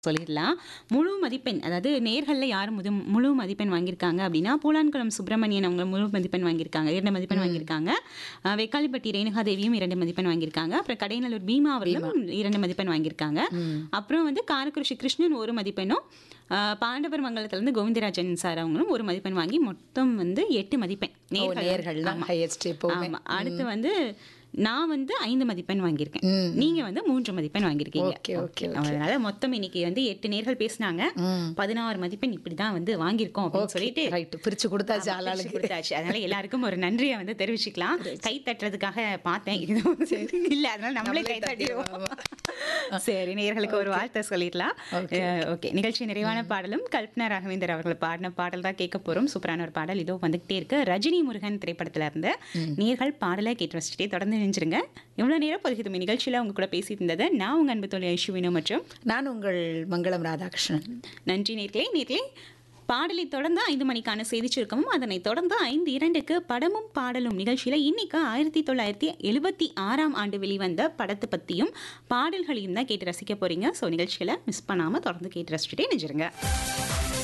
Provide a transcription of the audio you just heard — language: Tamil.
சொல்லிடலாம். முழு மதிப்பெண் அதாவது நேர்கள்ல யார் முது முழு மதிப்பெண் வாங்கியிருக்காங்க அப்படின்னா, பூலான்குளம் சுப்பிரமணியன் அவங்க முழு மதிப்பெண் வாங்கியிருக்காங்க. 2 மதிப்பெண் ம். வாங்கியிருக்காங்க. அ வெக்காளிப்பட்டி ரேணுகாதேவியும் 2 மதிப்பெண் வாங்கியிருக்காங்க. அப்புறம் கடையநல்லூர் பீமா அவர்களும் 2 மதிப்பெண் வாங்கியிருக்காங்க. ம். அப்புறம் வந்து காரக்குறிச்சி கிருஷ்ணன் 1 மதிப்பெண்ணும், அ பாண்டவர் மங்கலத்திலேருந்து கோவிந்தராஜன் சார் அவங்களும் 1 மதிப்பெண் வாங்கி மொத்தம் வந்து 8 மதிப்பெண். ஓ நேர்கள் நேர்கள் தான் ஆமா. ஹையஸ்ட் எப்பவுமே ஆமா. அடுத்து வந்து நான் வந்து 5 மதிப்பெண் வாங்கியிருக்கேன். ம். நீங்க வந்து 3 மதிப்பெண் வாங்கியிருக்கீங்க. ஓகே ஓகே ஓகே அதனால மொத்தம் இன்னைக்கு வந்து 8 நேர்கள் பேசினாங்க. ம் 16 மதிப்பெண் இப்படி தான் வந்து வாங்கியிருக்கோம் அப்படின்னு ஓகே சொல்லிட்டு ரைட் பிரிச்சு கொடுத்தாச்சு ஆமா, பிரிச்சு ஆளாளுக்கு கொடுத்தாச்சு. அதனால எல்லாருக்கும் ஒரு நன்றியை வந்து தெரிவிச்சுக்கலாம். கை தட்டுறதுக்காக பார்த்தேன். இதுவும் இல்ல அதனால நம்மளே கை தட்டிடுவோம். சரி நேயர்களுக்கு ஒரு வாழ்த்தை சொல்லிடலாம் Okay. அஹ், ஓகே நிகழ்ச்சி நிறைவான பாடலும் கல்பனா ராகவேந்தர் அவர்கள் பாடின பாடல் தான் கேட்க போறோம் சூப்பரான ஒரு பாடல் இதோ வந்துகிட்டே இருக்கு ரஜினி முருகன் திரைப்படத்துல இருந்து நேர்கள் பாடலை கேட்டு ரசிச்சுட்டே தொடர்ந்து நினைச்சிருங்க இவ்வளவு நேரம் பொதுகிதுமை நிகழ்ச்சியில உங்க கூட பேசிட்டு இருந்தது நான் உங்க அன்பு தோழி ஐஷுவினோ மற்றும் நான் உங்கள் மங்களம் ராதாகிருஷ்ணன் நன்றி நேர்களே நேர்களே பாடலை தொடர்ந்து ஐந்து மணிக்கான செய்தி சுருக்கமும் அதனை தொடர்ந்து ஐந்து இரண்டுக்கு படமும் பாடலும் நிகழ்ச்சியில இன்னைக்கு ஆயிரத்தி தொள்ளாயிரத்தி எழுபத்தி ஆறாம் ஆண்டு வெளிவந்த படத்தை பத்தியும் பாடல்களையும் தான் கேட்டு ரசிக்க போறீங்க ஸோ நிகழ்ச்சியில மிஸ் பண்ணாம தொடர்ந்து கேட்டு ரசிச்சுட்டே நினைச்சிருங்க